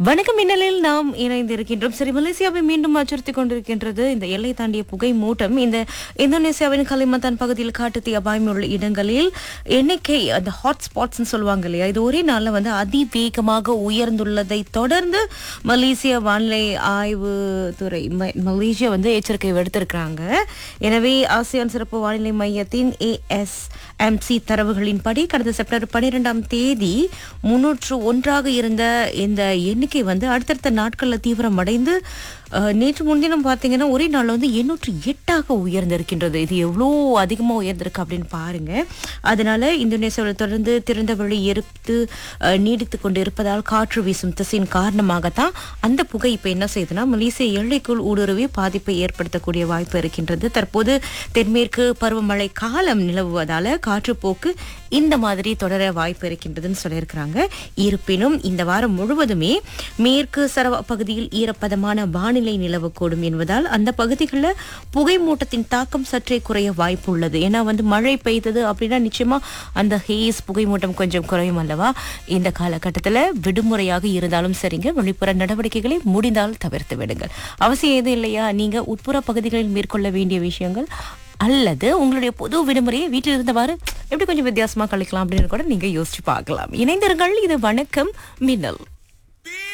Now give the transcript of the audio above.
வணக்கம் மின்னலில் நாம் இணைந்திருக்கின்றோம் சரி மலேசியாவை மீண்டும் அச்சுறுத்திக் கொண்டிருக்கின்றது இந்த எல்லை தாண்டிய புகை மூட்டம் இந்த இந்தோனேசியாவின் கலிமத்தான் பகுதியில் காட்டுத்தீ அபாயம் உள்ள இடங்களில் எண்ணிக்கை அந்த ஹாட் ஸ்பாட்ஸ் சொல்லுவாங்க இல்லையா இது ஒரே நாள்ல வந்து அதிவேகமாக உயர்ந்துள்ளதை தொடர்ந்து மலேசிய வானிலை ஆய்வு துறை ம- மலேசியா வந்து எச்சரிக்கை விடுத்திருக்கிறாங்க எனவே ஆசியான் சிறப்பு வானிலை மையத்தின் ஏஎஸ்எம்சி தரவுகளின்படி கடந்த செப்டம்பர் பனிரெண்டாம் தேதி முன்னூற்று ஒன்றாக இருந்த இந்த எண்ணிக்கை வந்து அடுத்தடுத்த நாட்கள்ல தீவிரமடைந்து அஹ், நேற்று முன்தினம் பார்த்தீங்கன்னா ஒரே நாள்ல வந்து எண்ணூற்று எட்டாக உயர்ந்திருக்கின்றது இது எவ்வளோ அதிகமா உயர்ந்திருக்கு அப்படின்னு பாருங்க அதனால இந்தோனேசியாவில் தொடர்ந்து திறந்த வழி எரித்து அஹ், நீடித்து கொண்டு இருப்பதால் காற்று வீசும் திசையின் காரணமாகத்தான் அந்த புகை இப்ப என்ன செய்யுதுன்னா மலேசிய எல்லைக்குள் ஊடுருவி பாதிப்பை ஏற்படுத்தக்கூடிய வாய்ப்பு இருக்கின்றது தற்போது தென்மேற்கு பருவமழை காலம் நிலவுவதால காற்றுப்போக்கு இந்த மாதிரி தொடர வாய்ப்பு இருக்கின்றதுன்னு சொல்லியிருக்கிறாங்க இருப்பினும் இந்த வாரம் முழுவதுமே மேற்கு சரவா பகுதியில் ஈரப்பதமான வானிலை நிலவக்கூடும் என்பதால் அந்த பகுதிகளில் புகை மூட்டத்தின் தாக்கம் சற்றே குறைய வாய்ப்பு உள்ளது ஏன்னா வந்து மழை பெய்தது அப்படின்னா நிச்சயமா அந்த ஹேஸ் புகை மூட்டம் கொஞ்சம் குறையும் அல்லவா இந்த காலகட்டத்தில் விடுமுறையாக இருந்தாலும் சரிங்க வெளிப்புற நடவடிக்கைகளை முடிந்தால் தவிர்த்து விடுங்கள் அவசியம் எதுவும் இல்லையா நீங்க உட்புற பகுதிகளில் மேற்கொள்ள வேண்டிய விஷயங்கள் அல்லது உங்களுடைய பொது விடுமுறையை வீட்டில் இருந்தவாறு எப்படி கொஞ்சம் வித்தியாசமா கழிக்கலாம் அப்படின்னு கூட நீங்க யோசிச்சு பார்க்கலாம் இணைந்திருங்கள் இது வணக்கம் மின்னல்